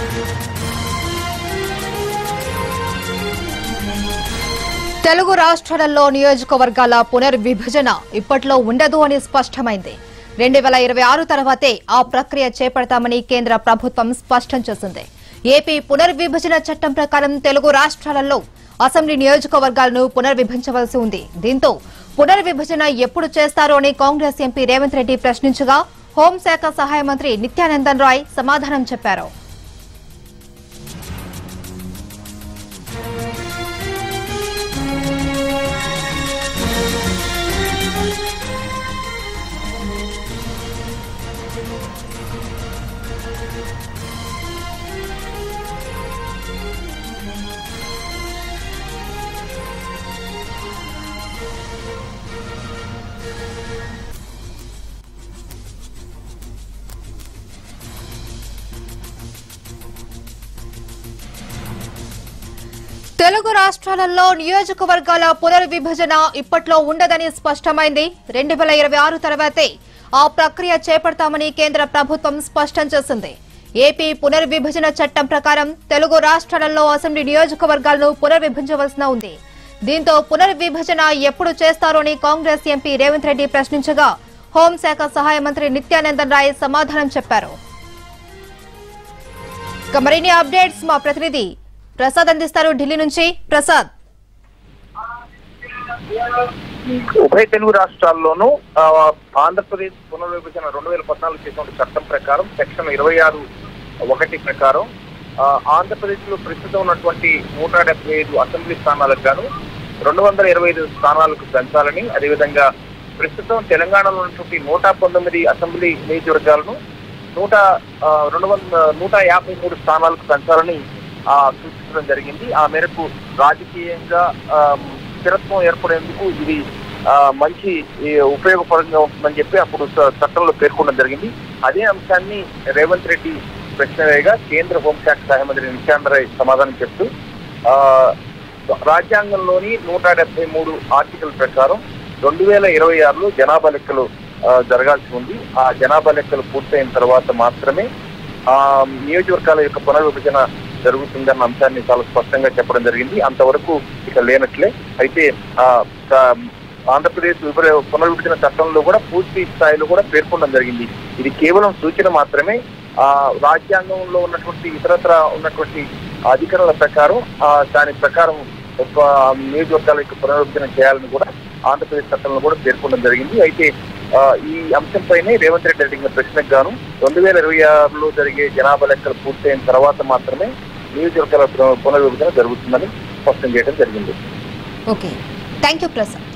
తెలుగు రాష్ట్రాలలో నియోజకవర్గాల పునర్విభజన ఇప్పట్లో ఉండదు అని స్పష్టమైంది రెండు వేల ఇరవై ఆరు తర్వాతే ఆ ప్రక్రియ చేపడతామని కేంద్ర ప్రభుత్వం స్పష్టం చేసింది ఏపీ పునర్విభజన చట్టం ప్రకారం తెలుగు రాష్ట్రాలలో అసెంబ్లీ నియోజకవర్గాలను పునర్విభజించవలసి ఉంది దీంతో పునర్విభజన ఎప్పుడు చేస్తారో అని కాంగ్రెస్ ఎంపీ రేవంత్ రెడ్డి ప్రశ్నించగా హోంశాఖ సహాయ మంత్రి నిత్యానందన్ రాయ్ సమాధానం చెప్పారు తెలుగు రాష్ట్రాలలో నియోజకవర్గాల పునర్విభజన ఇప్పట్లో ఉండదని స్పష్టమైంది రెండు వేల ఇరవై ఆరు తర్వాతే ఆ ప్రక్రియ చేపడతామని కేంద్ర ప్రభుత్వం స్పష్టం చేసింది ఏపీ పునర్విభజన చట్టం ప్రకారం తెలుగు రాష్ట్రాలలో అసెంబ్లీ నియోజకవర్గాలను పునర్విభజించవలసిన ఉంది దీంతో పునర్విభజన ఎప్పుడు చేస్తారోని కాంగ్రెస్ ఎంపీ రేవంత్ రెడ్డి ప్రశ్నించగా హోంశాఖ సహాయ మంత్రి నిత్యానందన్ రాయ్ సమాధానం చెప్పారు ఇక మరిన్ని అప్డేట్స్ మా ప్రతినిధి ప్రసాద్ అందిస్తారు ఢిల్లీ నుంచి ప్రసాద్ ఉభయ తెలుగు రాష్ట్రాల్లోనూ ఆ, ఆంధ్రప్రదేశ్ పునర్విభజన రెండు వేల పద్నాలుగు చేసిన చట్టం ప్రకారం సెక్షన్ ఇరవై ఆరు ఒకటి ప్రకారం ఆ, ఆంధ్రప్రదేశ్ లో ప్రస్తుతం ఉన్నటువంటి నూట డెబ్బై ఐదు అసెంబ్లీ స్థానాలకు గాను రెండు వందల ఇరవై ఐదు స్థానాలకు పెంచాలని అదేవిధంగా ప్రస్తుతం తెలంగాణలో ఉన్నటువంటి నూట పంతొమ్మిది అసెంబ్లీ నియోజకవర్గాలను నూట ఆ, రెండు వందల నూట యాభై మూడు స్థానాలకు పెంచాలని ఆ, సూచించడం జరిగింది ఆ మేరకు రాజకీయంగా ఆ, స్థిరత్వం ఏర్పడేందుకు ఇది ఆ, మంచి ఈ, ఉపయోగపరంగా ఉంటుందని చెప్పి అప్పుడు చ- చట్టంలో పేర్కొనడం జరిగింది అదే అంశాన్ని రేవంత్ రెడ్డి ప్రశ్న వేయగా కేంద్ర హోంశాఖ సహాయ మంత్రి నిత్యానంద రాయ్ సమాధానం చెప్తూ ఆ, రాజ్యాంగంలోని నూట డెబ్బై మూడు ఆర్టికల్ ప్రకారం రెండు వేల ఇరవై ఆరులో జనాభా లెక్కలు ఆ, జరగాల్సి ఉంది ఆ జనాభా లెక్కలు పూర్తయిన తర్వాత మాత్రమే ఆ నియోజకవర్గాల యొక్క పునర్విభజన జరుగుతుందన్న అంశాన్ని చాలా స్పష్టంగా చెప్పడం జరిగింది అంతవరకు ఇక లేనట్లే అయితే ఆ క- ఆంధ్రప్రదేశ్ విభజ పునర్విభజన చట్టంలో కూడా పూర్తి స్థాయిలో కూడా పేర్కొనడం జరిగింది ఇది కేవలం సూచన మాత్రమే ఆ రాజ్యాంగంలో ఉన్నటువంటి ఇతరత్ర ఉన్నటువంటి అధికారుల ప్రకారం ఆ దాని ప్రకారం ఒక నియోజకవర్గాల యొక్క పునర్విభజన చేయాలని కూడా ఆంధ్రప్రదేశ్ చట్టంలో కూడా పేర్కొనడం జరిగింది అయితే ఆ, ఈ అంశంపైనే రేవంత్ రెడ్డి అడిగిన ప్రశ్నకు గాను రెండు వేల ఇరవై ఆరులో జరిగే జనాభా లెక్కలు పూర్తయిన తర్వాత మాత్రమే నియోజకవర్గాల పునర్విభజన జరుగుతుందని స్పష్టం చేయడం జరిగింది ఓకే థ్యాంక్ యూ ప్రసాద్